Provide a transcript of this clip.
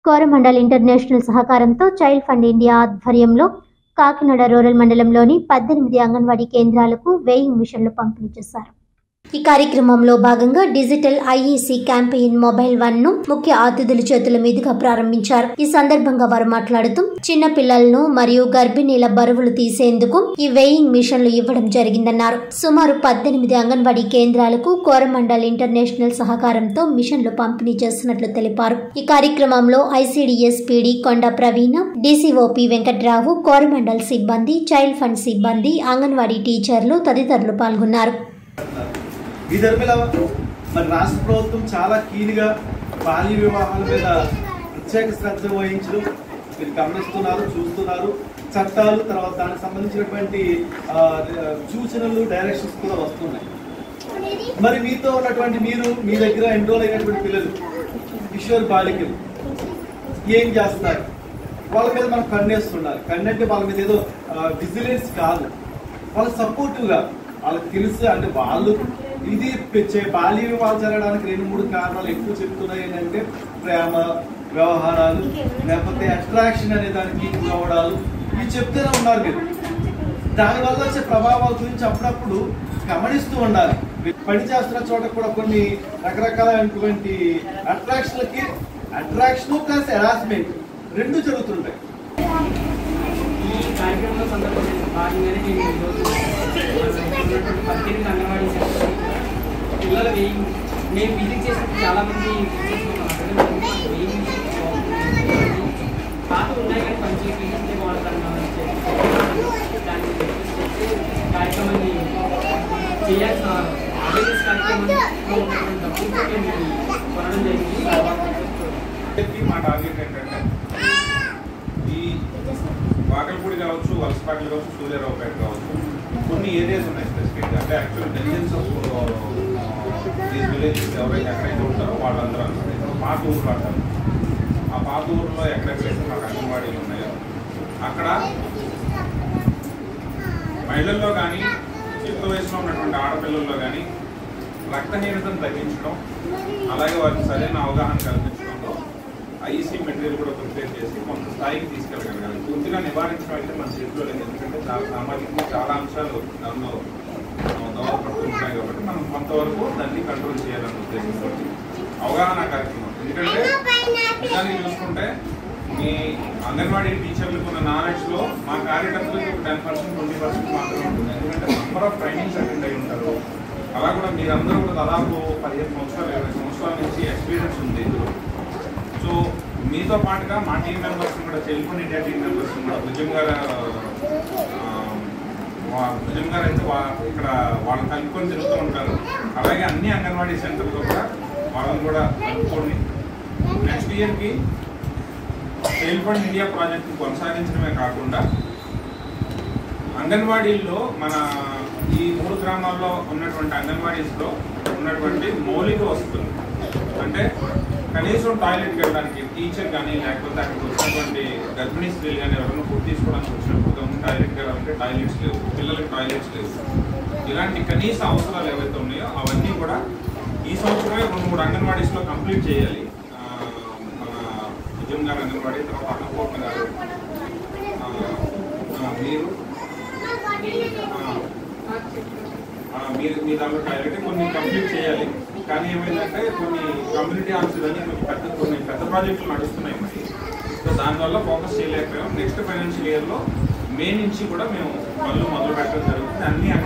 Coromandel International సహకారంతో Child Fund India ఆధ్వర్యంలో Kakinada rural మండలంలోని పద్దెనిమిది అంగన్వాడీ కేంద్రాలకు వేయింగ్ మిషన్లు పంపిణీ చేశారు ఈ కార్యక్రమంలో భాగంగా digital IEC campaign mobile van ను ముఖ్య అతిథుల చేతుల మీదుగా ప్రారంభించారు ఈ సందర్భంగా వారు మాట్లాడుతూ చిన్న పిల్లలను మరియు గర్భిణీల బరువులు తీసేందుకు ఈ వేయింగ్ మిషన్లు ఇవ్వడం జరిగిందన్నారు సుమారు పద్దెనిమిది అంగన్వాడీ కేంద్రాలకు కోరమండల్ ఇంటర్నేషనల్ సహకారంతో మిషన్లు పంపిణీ చేస్తున్నట్లు తెలిపారు ఈ కార్యక్రమంలో ఐసీడీఎస్ పీడీ కొండ ప్రవీణ డీసీఓపీ వెంకట్రావు కోరమండల్ సిబ్బంది చైల్డ్ ఫండ్ సిబ్బంది అంగన్వాడీ టీచర్లు తదితరులు పాల్గొన్నారు ఈ ధర్మిల మరి రాష్ట్ర ప్రభుత్వం చాలా కీన్గా బాల్య వివాహాల మీద ప్రత్యేక శ్రద్ధ వహించడం మీరు గమనిస్తున్నారు చూస్తున్నారు చట్టాలు తర్వాత దానికి సంబంధించినటువంటి ఆ, సూచనలు డైరెక్షన్స్ కూడా వస్తున్నాయి మరి మీతో ఉన్నటువంటి మీరు మీ దగ్గర ఎన్రోల్ అయినటువంటి పిల్లలు కిషోర్ బాలికలు ఏం చేస్తున్నారు వాళ్ళ మీద మనం కన్నేస్తుండాలి కన్నంటే వాళ్ళ మీద ఏదో విజిలెన్స్ కాదు వాళ్ళ సపోర్టివ్గా వాళ్ళకి తెలుసు అంటే వాళ్ళు ఇది పె- బాల్య వివాహాలు జరగడానికి రెండు మూడు కారణాలు ఎక్కువ చెప్తున్నాయి ఏంటంటే ప్రేమ వ్యవహారాలు లేకపోతే అట్రాక్షన్ అనే దానికి అవడాలు ఇవి చెప్తూనే ఉన్నారు మీరు దానివల్ల వచ్చే ప్రభావాల గురించి అప్పుడప్పుడు గమనిస్తూ ఉండాలి పని చేస్తున్న చోట కూడా కొన్ని రకరకాలైనటువంటి అట్రాక్షన్లకి అట్రాక్షన్ ప్లస్ హెరాస్మెంట్ రెండు జరుగుతుంటాయి ఈ కార్యక్రమంలో సందర్భంగా భాగంగానే మేము ఈరోజు మన ఉన్నటువంటి పద్దెనిమిది అంగన్వాడీ సెంటర్స్ పిల్లల వెయ్యి మేము విజిట్ చేసినప్పుడు చాలా మంది టీచర్స్ ఉన్నారు అక్కడ వెయ్యి పాత ఉన్నాయి కానీ మంచి ఫీలింగ్ వాడతారు మనం దాన్ని రిక్వెస్ట్ చేసి కార్యక్రమాన్ని చేయాల్సిన అవేర్నెస్ కార్యక్రమంలో ఉన్నటువంటి డబ్బులతో మేము కొనడం జరిగింది తర్వాత చెప్పి మా టార్గెట్ ఏంటంటే ఈ వాకల్పూడి కావచ్చు వలసపాకలు కావచ్చు సూర్యారావుపేట కావచ్చు కొన్ని ఏరియాస్ ఉన్నాయి స్పెసిఫిక్గా అంటే actual diligence of these villages ఎవరైతే ఎక్కడైతే ఉంటారో వాళ్ళందరూ అనమాట ఇప్పుడు పాత ఊర్లు అంటారు ఆ పాత ఊర్లో ఎక్కడెక్కడైతే మాకు అంగన్వాడీలు ఉన్నాయో అక్కడ మహిళల్లో కానీ యుక్త వయసులో ఉన్నటువంటి ఆడపిల్లల్లో కానీ రక్తహీనతను తగ్గించడం అలాగే వారికి సరైన అవగాహన కల్పించడంలో ఐఈసీ మెటీరియల్ కూడా ప్రిపేర్ చేసి కొంత స్థాయికి తీసుకెళ్ళగలగాలి పూర్తిగా నివారించడం అయితే మన చేతిలో లేదు ఎందుకంటే చాలా సామాజికంగా చాలా అంశాలు దానిలో ఆ, దోహదపడుతూ ఉంటాయి కాబట్టి మనం కొంతవరకు దాన్ని కంట్రోల్ చేయాలనే ఉద్దేశంతో అవగాహన కార్యక్రమం ఎందుకంటే నిజానికి చూసుకుంటే మీ అంగన్వాడీ టీచర్లకు ఉన్న నాలెడ్జ్ లో మా కార్యకర్తలకు ఒక టెన్ పర్సెంట్ ట్వంటీ పర్సెంట్ మాత్రమే ఉంటుంది ఎందుకంటే నంబర్ ఆఫ్ ట్రైనింగ్స్ అటెండ్ అయి ఉంటారు అలా కూడా మీరందరూ కూడా దాదాపు పదిహేను సంవత్సరాలు ఇరవై సంవత్సరాల నుంచి ఎక్స్పీరియన్స్ ఉంది ఇందులో సో మీతో పాటుగా మా టీం మెంబర్స్ కూడా టెలిఫోన్ ఇండియా టీం మెంబర్స్ కూడా భుజం గారు ఆ, వా- భుజం గారు అయితే వా- ఇక్కడ వాళ్ళని కలుపుకొని తిరుగుతూ ఉంటారు అలాగే అన్ని అంగన్వాడీ సెంటర్లో కూడా వాళ్ళని కూడా కలుపుకొని నెక్స్ట్ ఇయర్కి టెలిఫోన్ ఇండియా ప్రాజెక్ట్ కొనసాగించడమే కాకుండా అంగన్వాడీల్లో మన ఈ మూడు గ్రామాల్లో ఉన్నటువంటి అంగన్వాడీస్లో ఉన్నటువంటి మౌలిక వసతులు అంటే కనీసం టాయిలెట్కి వెళ్ళడానికి టీచర్ కానీ లేకపోతే అక్కడికి వచ్చినటువంటి గర్భిణీ స్త్రీలు కానీ ఎవరైనా ఫుడ్ తీసుకోవడానికి వచ్చినప్పుడు గమని టాయిలెట్కి వెళ్ళాలంటే టాయిలెట్స్ లేవు పిల్లలకి టాయిలెట్స్ లేవు ఇలాంటి కనీస అవసరాలు ఏవైతే ఉన్నాయో అవన్నీ కూడా ఈ సంవత్సరమే రెండు మూడు అంగన్వాడీస్లో కంప్లీట్ చేయాలి ఆ, మన విజయం గారు అంగన్వాడీ తర్వాత అన్నపూర్ణ గారు ఆ, ఆ, మీరు ఆ, ఆ, మీరు మీ దాంట్లో టాయిలెట్ కొన్ని కంప్లీట్ చేయాలి కానీ ఏమైందంటే కొన్ని కమ్యూనిటీ హాల్స్ అని కొన్ని పెద్ద కొన్ని పెద్ద ప్రాజెక్టులు నడుస్తున్నాయి మరి సో దానివల్ల ఫోకస్ చేయలేకపోయాం నెక్స్ట్ ఫైనాన్షియల్ ఇయర్లో మే నుంచి కూడా మేము పనులు మొదలు పెట్టడం జరుగుతుంది అన్ని